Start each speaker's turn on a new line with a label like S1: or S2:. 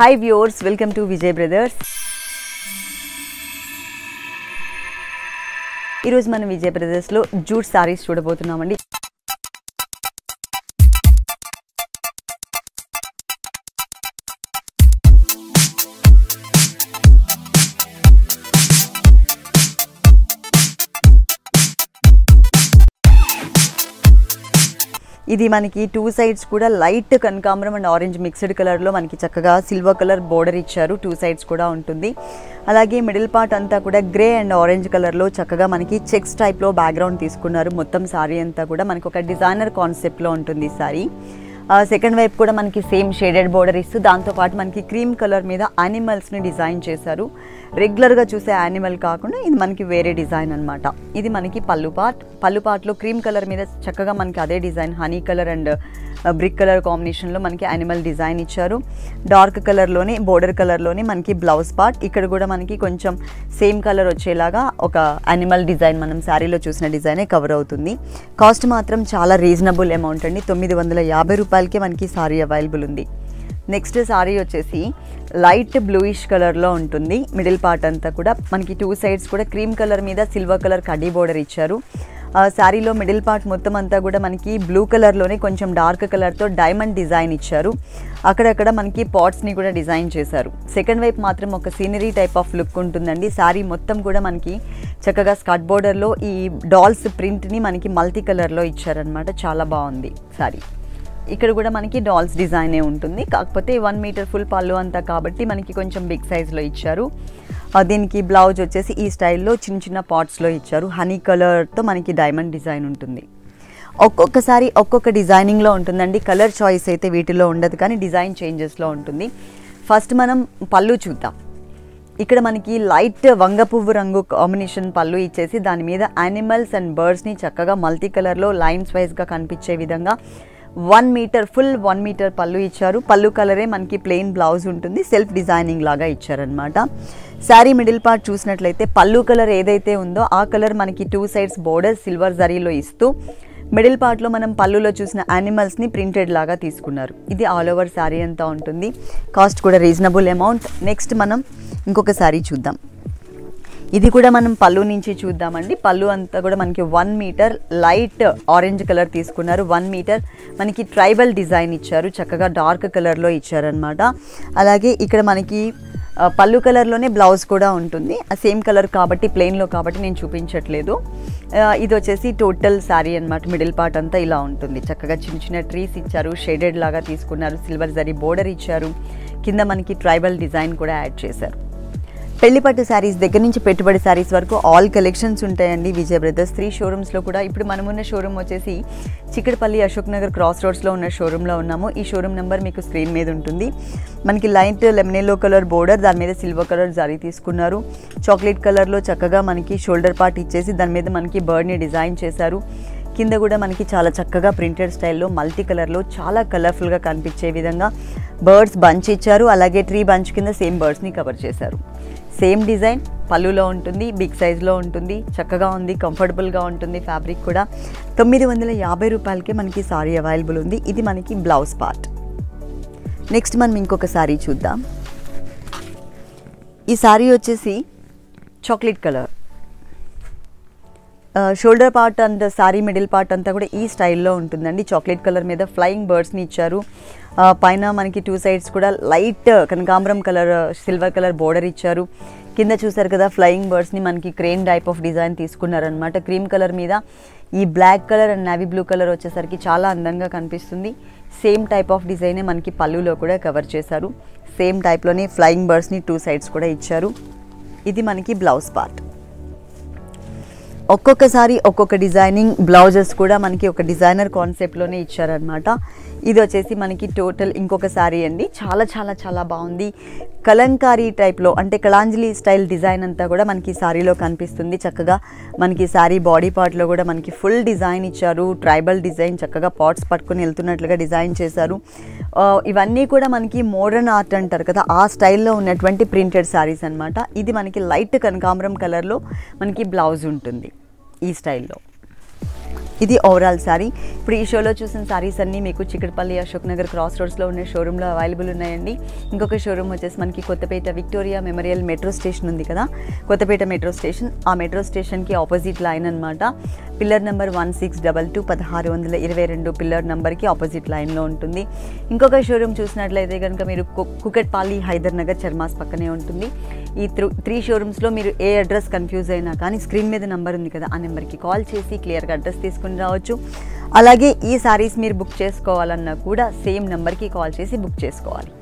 S1: hi viewers welcome to Vijay brothers ఈరోజు మనం విజయ్ బ్రదర్స్లో జూట్ సారీస్ చూడబోతున్నామండి ఇది మనకి టూ సైడ్స్ కూడా లైట్ కనకాంబరం అండ్ ఆరెంజ్ మిక్స్డ్ కలర్లో మనకి చక్కగా సిల్వర్ కలర్ బోర్డర్ ఇచ్చారు టూ సైడ్స్ కూడా ఉంటుంది అలాగే మిడిల్ పార్ట్ అంతా కూడా గ్రే అండ్ ఆరెంజ్ కలర్లో చక్కగా మనకి చెక్స్ టైప్లో బ్యాక్గ్రౌండ్ తీసుకున్నారు మొత్తం సారీ అంతా కూడా మనకి ఒక డిజైనర్ కాన్సెప్ట్లో ఉంటుంది ఈ సారీ సెకండ్ వైపు కూడా మనకి సేమ్ షేడెడ్ బోర్డర్ ఇస్తూ దాంతోపాటు మనకి క్రీమ్ కలర్ మీద యానిమల్స్ని డిజైన్ చేశారు రెగ్యులర్గా చూసే యానిమల్ కాకుండా ఇది మనకి వేరే డిజైన్ అనమాట ఇది మనకి పళ్ళు పార్ట్ పళ్ళు పార్ట్లో క్రీమ్ కలర్ మీద చక్కగా మనకి అదే design honey colour and brick colour కాంబినేషన్లో మనకి యానిమల్ డిజైన్ ఇచ్చారు డార్క్ కలర్లోనే బోర్డర్ కలర్లోనే మనకి బ్లౌజ్ పార్ట్ ఇక్కడ కూడా మనకి కొంచెం సేమ్ కలర్ వచ్చేలాగా ఒక యానిమల్ డిజైన్ మనం శారీలో చూసిన డిజైనే కవర్ అవుతుంది కాస్ట్ మాత్రం చాలా రీజనబుల్ అమౌంట్ అండి తొమ్మిది వందల యాభై రూపాయలకే మనకి సారీ అవైలబుల్ ఉంది నెక్స్ట్ సారీ వచ్చేసి లైట్ బ్లూయిష్ కలర్లో ఉంటుంది మిడిల్ పార్ట్ అంతా కూడా మనకి టూ సైడ్స్ కూడా క్రీమ్ కలర్ మీద సిల్వర్ కలర్ కడ్డీ బోర్డర్ ఇచ్చారు శారీలో మిడిల్ పార్ట్ మొత్తం అంతా కూడా మనకి బ్లూ కలర్లోనే కొంచెం డార్క్ కలర్తో డైమండ్ డిజైన్ ఇచ్చారు అక్కడక్కడ మనకి పాట్స్ని కూడా డిజైన్ చేశారు సెకండ్ వైపు మాత్రం ఒక సీనరీ టైప్ ఆఫ్ లుక్ ఉంటుందండి శారీ మొత్తం కూడా మనకి చక్కగా స్కర్ట్ బోర్డర్లో ఈ డాల్స్ ప్రింట్ని మనకి మల్టీ కలర్లో ఇచ్చారనమాట చాలా బాగుంది శారీ ఇక్కడ కూడా మనకి డాల్స్ డిజైనే ఉంటుంది కాకపోతే వన్ మీటర్ ఫుల్ పళ్ళు అంతా కాబట్టి మనకి కొంచెం బిగ్ సైజ్లో ఇచ్చారు దీనికి బ్లౌజ్ వచ్చేసి ఈ స్టైల్లో చిన్న చిన్న పార్ట్స్లో ఇచ్చారు హనీ కలర్తో మనకి డైమండ్ డిజైన్ ఉంటుంది ఒక్కొక్కసారి ఒక్కొక్క డిజైనింగ్లో ఉంటుందండి కలర్ చాయిస్ అయితే వీటిలో ఉండదు కానీ డిజైన్ చేంజెస్లో ఉంటుంది ఫస్ట్ మనం పళ్ళు చూద్దాం ఇక్కడ మనకి లైట్ వంగ పువ్వు రంగు కాంబినేషన్ పళ్ళు ఇచ్చేసి దాని మీద యానిమల్స్ అండ్ బర్డ్స్ని చక్కగా మల్టీ కలర్లో లైన్స్ వైజ్గా కనిపించే విధంగా one metre full one metre pallu ఇచ్చారు పళ్ళు కలరే మనకి ప్లెయిన్ బ్లౌజ్ ఉంటుంది సెల్ఫ్ డిజైనింగ్ లాగా ఇచ్చారనమాట శారీ మిడిల్ పార్ట్ చూసినట్లయితే పళ్ళు కలర్ ఏదైతే ఉందో ఆ కలర్ మనకి టూ సైడ్స్ బోర్డర్ సిల్వర్ జరీలో ఇస్తూ మిడిల్ పార్ట్లో మనం పళ్ళులో చూసిన యానిమల్స్ని ప్రింటెడ్ లాగా తీసుకున్నారు ఇది ఆల్ ఓవర్ శారీ అంతా ఉంటుంది కాస్ట్ కూడా రీజనబుల్ అమౌంట్ నెక్స్ట్ మనం ఇంకొక శారీ చూద్దాం ఇది కూడా మనం పళ్ళు నుంచి చూద్దామండి పళ్ళు అంతా కూడా మనకి one metre light orange colour తీసుకున్నారు వన్ మీటర్ మనకి ట్రైబల్ డిజైన్ ఇచ్చారు చక్కగా డార్క్ కలర్లో ఇచ్చారనమాట అలాగే ఇక్కడ మనకి పళ్ళు కలర్లోనే బ్లౌజ్ కూడా ఉంటుంది ఆ సేమ్ కలర్ కాబట్టి ప్లెయిన్లో కాబట్టి నేను చూపించట్లేదు ఇది వచ్చేసి టోటల్ శారీ అనమాట మిడిల్ పార్ట్ అంతా ఇలా ఉంటుంది చక్కగా చిన్న చిన్న ట్రీస్ ఇచ్చారు షేడెడ్ లాగా తీసుకున్నారు సిల్వర్ జరీ బోర్డర్ ఇచ్చారు కింద మనకి ట్రైబల్ డిజైన్ కూడా యాడ్ చేశారు పెళ్లిపట్టు శారీస్ దగ్గర నుంచి పెట్టుబడి శారీస్ వరకు ఆల్ కలెక్షన్స్ ఉంటాయండి విజయ్ బ్రదర్స్ త్రీ షోరూమ్స్లో కూడా ఇప్పుడు మనమున్న షోరూమ్ వచ్చేసి చిక్కడపల్లి అశోక్ నగర్ క్రాస్ రోడ్స్లో ఉన్న షోరూంలో ఉన్నాము ఈ షోరూమ్ నెంబర్ మీకు స్క్రీన్ మీద ఉంటుంది మనకి లైట్ లెమనెల్లో కలర్ బోర్డర్ దాని మీద సిల్వర్ కలర్ జరీ తీసుకున్నారు చాక్లెట్ కలర్లో చక్కగా మనకి షోల్డర్ పార్ట్ ఇచ్చేసి దాని మీద మనకి బర్డ్ని డిజైన్ చేశారు కింద కూడా మనకి చాలా చక్కగా ప్రింటెడ్ స్టైల్లో మల్టీ కలర్లో చాలా కలర్ఫుల్గా కనిపించే విధంగా బర్డ్స్ బంచ్ ఇచ్చారు అలాగే ట్రీ బంచ్ కింద సేమ్ బర్డ్స్ని కవర్ చేశారు సేమ్ డిజైన్ పళ్ళులో ఉంటుంది బిగ్ సైజ్లో ఉంటుంది చక్కగా ఉంది కంఫర్టబుల్గా ఉంటుంది ఫ్యాబ్రిక్ కూడా తొమ్మిది వందల యాభై రూపాయలకే మనకి సారీ అవైలబుల్ ఉంది ఇది మనకి బ్లౌజ్ పార్ట్ నెక్స్ట్ మనం ఇంకొక సారీ చూద్దాం ఈ సారీ వచ్చేసి chocolate colour shoulder part and sari middle part అంతా కూడా ఈ స్టైల్లో ఉంటుందండి చాక్లెట్ కలర్ మీద ఫ్లయింగ్ బర్డ్స్ని ఇచ్చారు పైన మనకి టూ సైడ్స్ కూడా లైట్ కనకాంబరం కలర్ సిల్వర్ కలర్ బోర్డర్ ఇచ్చారు కింద చూసారు కదా ఫ్లయింగ్ బర్డ్స్ని మనకి క్రేన్ టైప్ ఆఫ్ డిజైన్ తీసుకున్నారనమాట క్రీమ్ కలర్ మీద ఈ black colour and navy blue colour వచ్చేసరికి చాలా అందంగా కనిపిస్తుంది సేమ్ టైప్ ఆఫ్ డిజైనే మనకి పళ్ళులో కూడా కవర్ చేశారు సేమ్ టైప్లోనే ఫ్లయింగ్ బర్డ్స్ని టూ సైడ్స్ కూడా ఇచ్చారు ఇది మనకి బ్లౌజ్ పార్ట్ ఒక్కొక్కసారి ఒక్కొక్క డిజైనింగ్ బ్లౌజెస్ కూడా మనకి ఒక డిజైనర్ కాన్సెప్ట్లోనే ఇచ్చారనమాట ఇది వచ్చేసి మనకి టోటల్ ఇంకొక శారీ అండి చాలా చాలా చాలా బాగుంది కలంకారీ టైప్లో అంటే కళాంజలి స్టైల్ డిజైన్ అంతా కూడా మనకి శారీలో కనిపిస్తుంది చక్కగా మనకి శారీ బాడీ పార్ట్లో కూడా మనకి ఫుల్ డిజైన్ ఇచ్చారు ట్రైబల్ డిజైన్ చక్కగా పాట్స్ పట్టుకొని వెళ్తున్నట్లుగా డిజైన్ చేశారు ఇవన్నీ కూడా మనకి మోడర్న్ ఆర్ట్ అంటారు కదా ఆ స్టైల్లో ఉన్నటువంటి ప్రింటెడ్ శారీస్ అనమాట ఇది మనకి లైట్ కనకాంబరం కలర్లో మనకి బ్లౌజ్ ఉంటుంది ఈ స్టైల్లో ఇది ఓవరాల్ శారీ ఇప్పుడు ఈ షోలో చూసిన శారీస్ అన్నీ మీకు చిక్కడపల్లి అశోక్ నగర్ క్రాస్ రోడ్స్లో ఉన్న షోరూంలో అవైలబుల్ ఉన్నాయండి ఇంకొక షోరూమ్ వచ్చేసి మనకి Kothapet Victoria Memorial metro station ఉంది కదా కొత్తపేట మెట్రో స్టేషన్ ఆ మెట్రో స్టేషన్కి ఆపోజిట్ లైన్ అనమాట pillar number one six double two పదహారు వందల ఇరవై రెండు పిల్లర్ నెంబర్కి ఆపోజిట్ లైన్లో ఉంటుంది ఇంకొక షోరూమ్ చూసినట్లయితే కనుక మీరు కు- కుకట్పాలి హైదర్ నగర్ చర్మాస్ పక్కనే ఉంటుంది ఈ త్రూ త్రీ షోరూమ్స్లో మీరు ఏ అడ్రస్ కన్ఫ్యూజ్ అయినా కానీ స్క్రీన్ మీద నెంబర్ ఉంది కదా ఆ నెంబర్కి కాల్ చేసి క్లియర్గా అడ్రస్ తీసుకుని రావచ్చు అలాగే ఈ సారీస్ మీరు బుక్ చేసుకోవాలన్నా కూడా సేమ్ నెంబర్కి కాల్ చేసి బుక్ చేసుకోవాలి